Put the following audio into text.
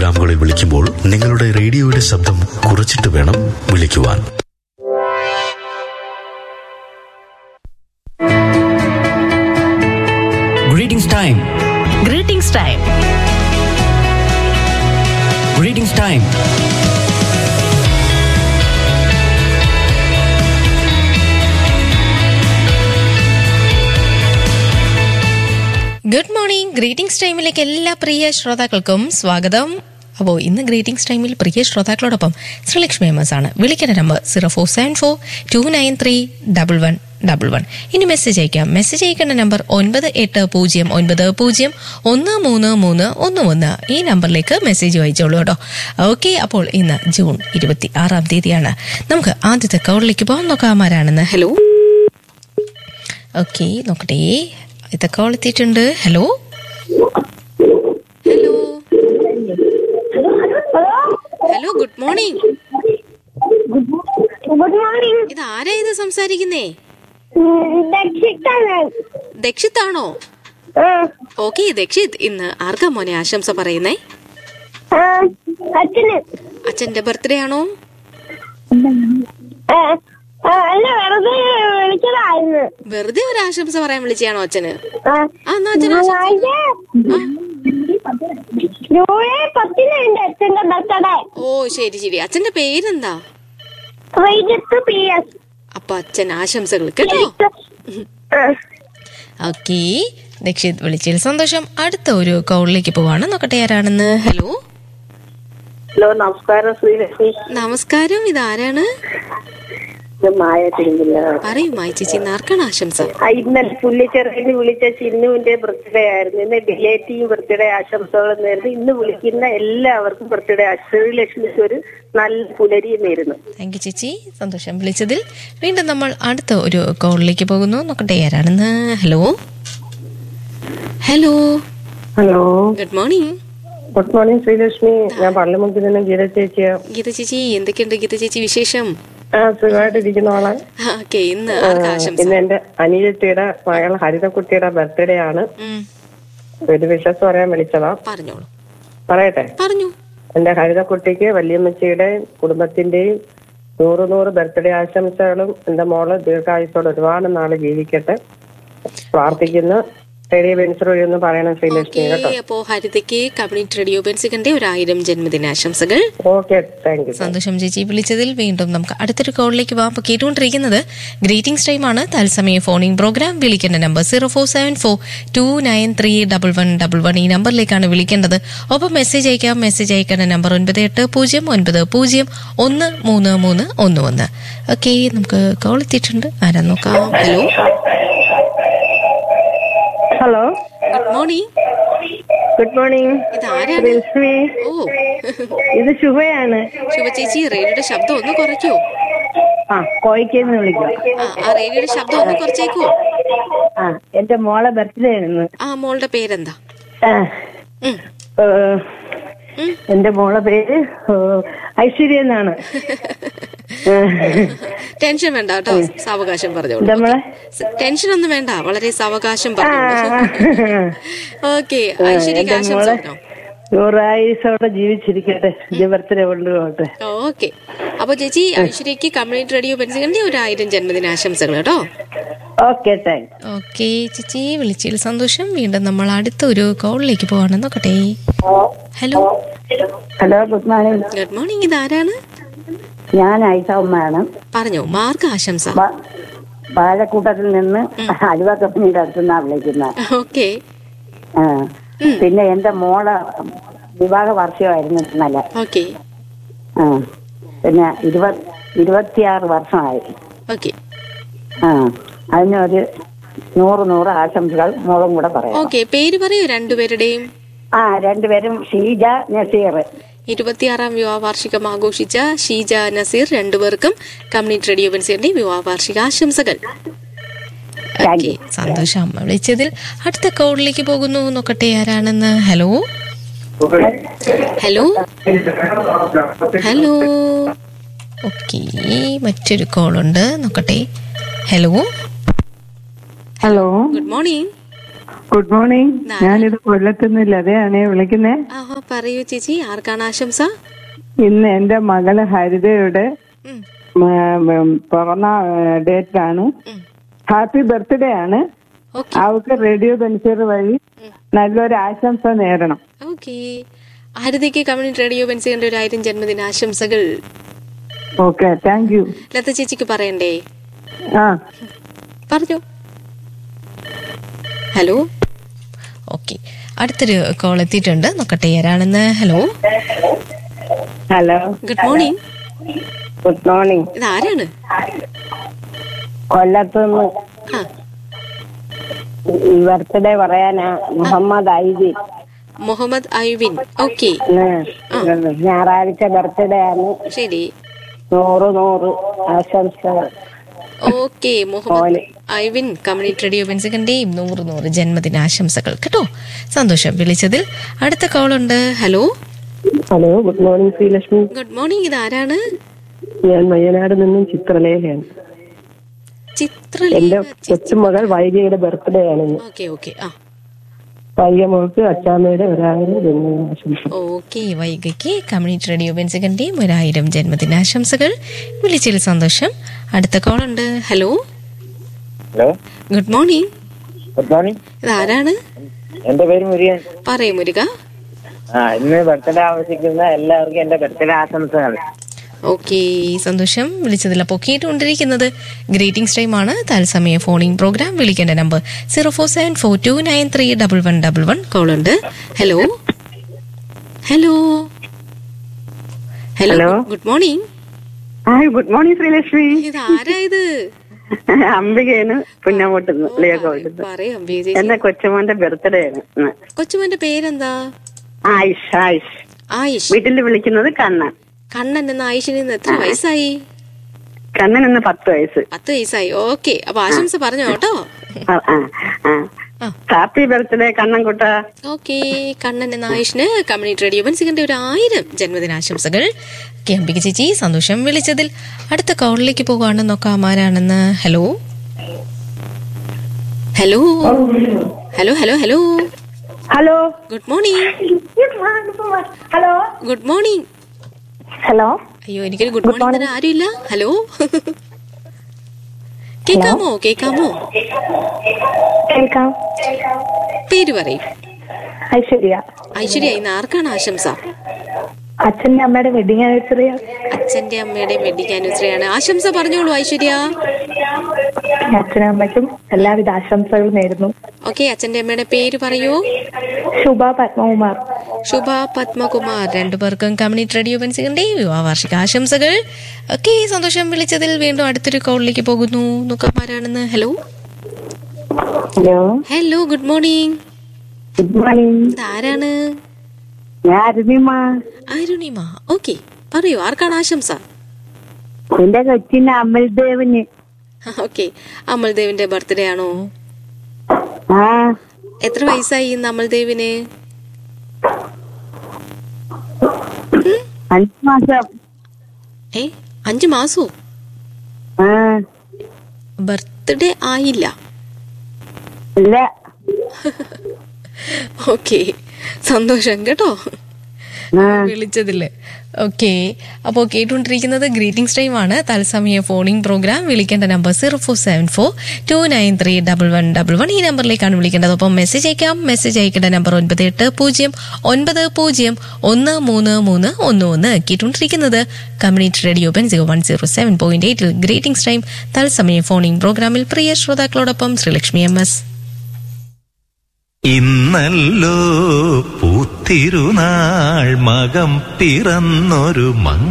പ്രോഗ്രാമുകളിൽ വിളിക്കുമ്പോൾ നിങ്ങളുടെ റേഡിയോയുടെ ശബ്ദം കുറച്ചിട്ട് വേണം വിളിക്കുവാൻ Greetings time. Greetings time. Greetings time. Good morning greetings ടൈമിലേക്ക് എല്ലാ പ്രിയ ശ്രോതാക്കൾക്കും സ്വാഗതം അപ്പോൾ ഇന്ന് ഗ്രീറ്റിംഗ്സ് ടൈമിൽ പ്രിയ ശ്രോതാക്കളോടൊപ്പം ശ്രീലക്ഷ്മി എം എസ് ആണ് വിളിക്കേണ്ട number zero four seven four two nine three double one double one ഇനി മെസ്സേജ് അയക്കാം മെസ്സേജ് അയക്കേണ്ട നമ്പർ ഒൻപത് എട്ട് പൂജ്യം ഒൻപത് പൂജ്യം ഒന്ന് മൂന്ന് മൂന്ന് ഒന്ന് ഒന്ന് ഈ നമ്പറിലേക്ക് മെസ്സേജ് അയച്ചോളൂ കേട്ടോ ഓക്കെ അപ്പോൾ ഇന്ന് ജൂൺ ഇരുപത്തി ആറാം തീയതിയാണ് നമുക്ക് ആദ്യത്തെ കവറിലേക്ക് പോകാൻ നോക്കാം ആരാണെന്ന് ഹലോ ഓക്കെ നോക്കട്ടെ ഇത് കോൾ എത്തിയിട്ടുണ്ട് hello hello hello good morning good morning ഇത് ആരാ ഇത് സംസാരിക്കുന്നേ ദക്ഷിട്ടാണ് ദക്ഷിത്താണോ ഓക്കെ ദക്ഷിത് ഇന്ന് ആർക്കാ മോനെ ആശംസ പറയുന്നേ അച്ഛന് അച്ഛന്റെ ബർത്ത്ഡേ ആണോ ആ, ആ, അല്ല വെറുതെ വിളിച്ചതായിരുന്നു വെറുതെ ഒരു ആശംസ പറയാൻ വിളിച്ചാണോ അച്ഛന് ആ, ആ എന്നാ അച്ഛൻ ആശംസ ജൂലൈ പത്തിന് എന്റെ അച്ഛന്റെ ബർത്ത്ഡേ ഓ ശരി ശരി അച്ഛന്റെ പേരെന്താ വൈകിട്ട് പി എസ് അപ്പൊ അച്ഛൻ ആശംസകൾ കേട്ടോ ഓക്കെ ദക്ഷിത് വിളിച്ചതിൽ സന്തോഷം അടുത്ത ഒരു കോളിലേക്ക് പോവാണ് നോക്കട്ടെ ആരാണെന്ന് ഹലോ ഹലോ നമസ്കാരം ശ്രീലക്ഷ്മി നമസ്കാരം ഇതാരാണ് ഇത് മായ തിരുമില്ല പറയൂ മായി ചേച്ചി ഇന്ന് ആർക്കാണ് ആശംസ ഇന്നലെ പുല്ലിച്ചെറിയിൽ വിളിച്ച ചിന്നുവിന്റെ ബർത്ത്ഡേ ആയിരുന്നു ഇന്ന് ഡിലേറ്റിയും ബർത്ത്ഡേ ആശംസകൾ നേരുന്നു ഇന്ന് വിളിക്കുന്ന എല്ലാവർക്കും ബർത്ത്ഡേ ശ്രീലക്ഷ്മിക്ക് ഒരു നല്ല പുലരിയും നേരുന്നു താങ്ക് യു ചേച്ചി സന്തോഷം വിളിച്ചതിൽ വീണ്ടും നമ്മൾ അടുത്ത ഒരു കോളിലേക്ക് പോകുന്നു നോക്കട്ടെ ആരാണെന്ന് hello hello hello good morning good morning Sreelakshmi ഞാൻ പള്ളിമുക്കിൽ നിന്ന് ഗീത ചേച്ചിയാ ഗീത ചേച്ചി എന്തൊക്കെയുണ്ട് ഗീത ചേച്ചി വിശേഷം ആ സുഖമായിട്ടിരിക്കുന്നോളെ ഓക്കെ ഇന്ന് ആർക്കാ ആശംസ ഇന്ന് എന്റെ അനിയത്തിയുടെ മകൾ ഹരിതക്കുട്ടിയുടെ ബർത്ത്ഡേ ആണ് ഉം, ഒരു വിശ്വസ് പറയാൻ വിളിച്ചതാ പറഞ്ഞോളൂ പറയട്ടെ പറഞ്ഞു എന്റെ ഹരിതക്കുട്ടിക്ക് വല്യമ്മച്ചിയുടെയും കുടുംബത്തിന്റെയും നൂറ് നൂറ് ബർത്ത്ഡേ ആശംസകളും എന്റെ മോള് ദീർഘായുസോടെ ഒരുപാട് നാള് ജീവിക്കട്ടെ പ്രാർത്ഥിക്കുന്നു റേഡിയോ വെൻസർ വഴി ഒന്ന് പറയണം ശ്രീലക്ഷ്മി കേട്ടോ ഓക്കെ അപ്പോ ഹരിതയ്ക്ക് കമ്മ്യൂണിറ്റി റേഡിയോ ബെൻസികന്റെ ഒരു ആയിരം ജന്മദിനാശംസകൾ ഓക്കെ താങ്ക് യു സന്തോഷം ചേച്ചി വിളിച്ചതിൽ വീണ്ടും നമുക്ക് അടുത്തൊരു കോളിലേക്ക് പോകാം അപ്പോൾ കേട്ടുകൊണ്ടിരിക്കുന്നത് ഗ്രീറ്റിംഗ്സ് ടൈം ആണ് തത്സമയ ഫോണിംഗ് പ്രോഗ്രാം വിളിക്കേണ്ട number zero four seven four two nine three double one double one ഈ നമ്പറിലേക്കാണ് വിളിക്കേണ്ടത് ഒപ്പം മെസ്സേജ് അയക്കാം മെസ്സേജ് അയക്കേണ്ട നമ്പർ ഒൻപത് എട്ട് പൂജ്യം ഒൻപത് പൂജ്യം ഒന്ന് മൂന്ന് മൂന്ന് ഒന്ന് ഒന്ന് ഓക്കെ നമുക്ക് കോൾ എത്തിയിട്ടുണ്ട് ആരാ നോക്കാം hello hello good morning good morning ഇത് ആരാണ് ലക്ഷ്മി ഓ ഇത് ശുഭയാണ് ശുഭ ചേച്ചി റേഡിയോയുടെ ശബ്ദം ഒന്ന് കുറയ്ക്കോ ആ കോയിക്കെന്ന് വിളിക്കാം ആ ആ റേഡിയോയുടെ ശബ്ദം ഒന്ന് കുറച്ചേക്കോ ആ എന്റെ മോളെ ബർത്ത്ഡേ ആണ് ആ മോളുടെ പേരെന്താ ആ, ഉം. ഏ, ഉം. എന്റെ മോളെ പേര് ഏ, ഐശ്വര്യ എന്നാണ് ടെൻഷൻ വേണ്ട കേട്ടോ സാവകാശം പറഞ്ഞോളൂ എന്താ മോളെ സ- ടെൻഷൻ ഒന്നും വേണ്ട വളരെ സാവകാശം പറഞ്ഞോളൂ ഓക്കെ ഐശ്വര്യക്ക് എന്റെ ആശംസ മോളെ പറഞ്ഞോ നൂറായുസോടെ ജീവിച്ചിരിക്കട്ടെ ബർത്ത്ഡേ കൊണ്ടുപോട്ടെ ഓക്കെ അപ്പൊ ചേച്ചി ഐശ്വര്യക്ക് കമ്മ്യൂണിറ്റി റേഡിയോ പെൻസികന്റെ ഒരു ആയിരം ജന്മദിനാശംസകൾ കേട്ടോ ഓക്കെ താങ്ക് ഓക്കെ ചേച്ചി വിളിച്ചതിൽ സന്തോഷം വീണ്ടും നമ്മൾ അടുത്ത ഒരു കോളിലേക്ക് പോവാണ് നോക്കട്ടെ hello hello good morning good morning ഇതാരാണ് ഞാൻ ഐസ ഉമ്മയാണ് പറഞ്ഞോ മാർക്ക് ആശംസ ബാലക്കൂട്ടത്തിൽ നിന്ന് അലുവ കമ്പനിയുടെ അടുത്തുനിന്നാണ് വിളിക്കുന്നത് ഓക്കെ ആ. പിന്നെ എന്റെ മോളെ വിവാഹ വാർഷികമായിരുന്നു ഇന്നലെ ഓക്കെ ആ. പിന്നെ ഇരുപത് ഇരുപത്തിയാറ് വർഷമായി ഓക്കെ ആ അതിനൊരു നൂറ് നൂറ് ആശംസകൾ മോളും കൂടെ പറയാം ഓക്കെ പേര് പറയൂ രണ്ടുപേരുടെയും ആ രണ്ടുപേരും ഷീജ നസീർ ഇരുപത്തിയാറാം വിവാഹ വാർഷികം ആഘോഷിച്ച ഷീജ നസീർ രണ്ടുപേർക്കും കമ്മ്യൂണിറ്റി റേഡിയോ ബെൻസിന്റെ വിവാഹ വാർഷിക ആശംസകൾ Thank ഓക്കെ സന്തോഷം അമ്മ വിളിച്ചതിൽ അടുത്ത കോളിലേക്ക് പോകുന്നു നോക്കട്ടെ ആരാണെന്ന് ഹലോ ഹലോ ഹലോ ഓക്കെ മറ്റൊരു കോളുണ്ട് നോക്കട്ടെ hello hello good morning good morning ഞാനിത് കൊല്ലത്തുനിന്ന് ലതയാണേ വിളിക്കുന്നേ ആഹാ പറയൂ ചേച്ചി ആർക്കാണ് ആശംസ ഇന്ന് എന്റെ മകള് ഹരിതയുടെ ഉം. ഉം, ഉം, പിറന്ന ഡേറ്റ് ആണ് ഉം. ഹാപ്പി ബർത്ത്ഡേ ആണ് ഓക്കെ അവൾക്ക് റേഡിയോ ബെൻസർ വഴി നല്ലൊരു ആശംസ നേരണം ഓക്കെ ഹരിതയ്ക്ക് കമ്മ്യൂണിറ്റി റേഡിയോ ബെൻസിന്റെ ഒരു ആയിരം ജന്മദിന ആശംസകൾ ഓക്കെ താങ്ക് യു ലത ചേച്ചിക്ക് പറയണ്ടേ ആ പറഞ്ഞോ ഹലോ ഓക്കെ അടുത്തൊരു കോൾ എത്തിയിട്ടുണ്ട് നോക്കട്ടെ ആരാണെന്ന് hello hello good morning good morning ഇത് ആരാണ് കൊല്ലത്തുനിന്ന് ആ ബർത്ത്ഡേ പറയാനാ മുഹമ്മദ് ഐദി മുഹമ്മദ് ഐവിൻ ഓക്കെ ഞായറാഴ്ച ബർത്ത്ഡേ ആണ് ശരി നൂറ് നൂറ് ആശംസകൾ okay Muhammad Ivin community radio ബെൻസികന്റെയും നൂറ് നൂറ് ജന്മദിന ആശംസകൾ കേട്ടോ സന്തോഷം വിളിച്ചതിൽ അടുത്ത കോൾ ഉണ്ട് hello hello good morning Sreelakshmi good morning ഇത് ആരാണ് ഞാൻ വയനാട് നിന്നും ചിത്രലേഖയാണ് ചിത്രലേഖ എന്റെ കൊച്ചുമകൾ വൈകിയുടെ ബർത്ത്ഡേ ആണ് ഇന്ന് ഓക്കെ ഓക്കെ ആ വൈകിയ മോൾക്ക് അച്ചാമ്മയുടെ ഒരായിരം ജന്മദിനാശംസ ഓക്കെ വൈകയ്ക്ക് കമ്മ്യൂണിറ്റി റേഡിയോ ബെൻസികന്റെയും ഒരായിരം ജന്മദിനാശംസകൾ വിളിച്ചതിൽ സന്തോഷം അടുത്ത കോൾ ഉണ്ട് hello hello good morning good morning ഇത് ആരാണ് എന്റെ പേര് മുരുകൻ പറയൂ മുരുക ആ ഇന്ന് ബർത്ത്ഡേ ആവശ്യിക്കുന്ന എല്ലാവർക്കും എന്റെ ബർത്ത്ഡേ ആശംസകൾ ഓക്കെ സന്തോഷം വിളിച്ചതിൽ അപ്പോൾ കേട്ടുകൊണ്ടിരിക്കുന്നത് ഗ്രീറ്റിംഗ്സ് ടൈം ആണ് തത്സമയ ഫോണിംഗ് പ്രോഗ്രാം വിളിക്കേണ്ട number zero four seven four two nine three double one double one call ഉണ്ട് hello hello hello Hello. Good morning hi good morning Sreelakshmi ഇത് ആരാ ഇത് അംബികയാണ് പുന്നമോട്ടുന്നു ലിയൊക്കെ പറയാം അംബിക ചേച്ചി എന്റെ കൊച്ചുമോന്റെ ബർത്ത്ഡേ ആണ് ഇന്ന്. കൊച്ചുമോന്റെ പേരെന്താ ആയിഷ് ആയിഷ് ആയിഷ് വീട്ടിൽ വിളിക്കുന്നത് കണ്ണൻ കണ്ണൻ എന്ന ആയിഷിന് ഇന്ന് എത്ര വയസ്സായി കണ്ണൻ ഇന്ന് പത്ത് വയസ്സ് പത്ത് വയസ്സായി ഓക്കെ അപ്പൊ ആശംസ പറഞ്ഞോ കേട്ടോ ആ, ആ, ആ. ആ. Happy birthday Kannankutta okay Kannan എന്ന ആയുഷിന് കമ്മ്യൂണിറ്റി റേഡിയോ ബൻസികന്റെ ഒരു ആയിരം ജന്മദിനാശംസകൾ ഓക്കെ അംബിക ചേച്ചി സന്തോഷം വിളിച്ചതിൽ അടുത്ത കോളിലേക്ക് പോകുകയാണ് നോക്കാം ആരാണെന്ന് hello hello hello hello hello hello good morning hello good morning hello അയ്യോ എനിക്കൊരു ഗുഡ് മോർണിംഗ് തരാൻ ആരുമില്ല ഹലോ കേക്കാമോ കേക്കാമോ കേൾക്കാം പേര് പറയും ഐശ്വര്യ ഐശ്വര്യ ഇന്ന് ആർക്കാണ് ആശംസ അച്ഛന്റെ അമ്മയുടെ വെഡിങ് ആനിവേഴ്സറി അച്ഛന്റെ അമ്മയുടെയും വെഡിങ് ആനിവേഴ്സറി ആണ് ആശംസ പറഞ്ഞോളൂ ഐശ്വര്യ അച്ഛനും അമ്മയ്ക്കും എല്ലാവിധ ആശംസകളും നേരുന്നു ഓക്കെ അച്ഛന്റെ അമ്മയുടെ പേര് പറയൂ ശുഭ പത്മകുമാർ ശുഭ പത്മകുമാർ രണ്ടുപേർക്കും കമ്മ്യൂണിറ്റി റേഡിയോ ബെൻസികന്റെ വിവാഹ വാർഷിക ആശംസകൾ ഓക്കെ സന്തോഷം വിളിച്ചതിൽ വീണ്ടും അടുത്തൊരു കോളിലേക്ക് പോകുന്നു നോക്കാം ആരാണെന്ന് hello hello hello good morning good morning ഇത് ആരാണ് ഞാൻ അരുണിമ അരുണിമ ഓക്കെ പറയൂ ആർക്കാണ് ആശംസ എന്റെ കൊച്ചിന് അമൽദേവന് ഓക്കെ അമൽദേവിന്റെ ബർത്ത്ഡേ ആണോ ആ എത്ര വയസ്സായി ഇന്ന് അമൽദേവിന് അഞ്ചു മാസം ഏ അഞ്ചു മാസോ ആ ബർത്ത്ഡേ ആയില്ല ഇല്ല ഓക്കെ സന്തോഷം കേട്ടോ ആ വിളിച്ചതില് ഓക്കെ അപ്പോൾ കേട്ടുകൊണ്ടിരിക്കുന്നത് ഗ്രീറ്റിംഗ്സ് ടൈം ആണ് തത്സമയ ഫോണിംഗ് പ്രോഗ്രാം വിളിക്കേണ്ട number zero four seven four two nine three double one double one ഈ നമ്പറിലേക്കാണ് വിളിക്കേണ്ടത് അപ്പം മെസ്സേജ് അയക്കാം മെസ്സേജ് അയക്കേണ്ട നമ്പർ ഒൻപത് എട്ട് പൂജ്യം ഒൻപത് പൂജ്യം ഒന്ന് മൂന്ന് മൂന്ന് ഒന്ന് ഒന്ന് കേട്ടുകൊണ്ടിരിക്കുന്നത് കമ്മ്യൂണിറ്റി റേഡിയോ പെൻ zero one zero seven point എയ്റ്റിൽ ഗ്രീറ്റിംഗ്സ് ടൈം തത്സമയ ഫോണിംഗ് പ്രോഗ്രാമിൽ പ്രിയ ശ്രോതാക്കളോടൊപ്പം ശ്രീലക്ഷ്മി എം എസ് ഇന്നല്ലോ പൂത്തിരുനാൾ മകം പിറന്നൊരു മങ്ങ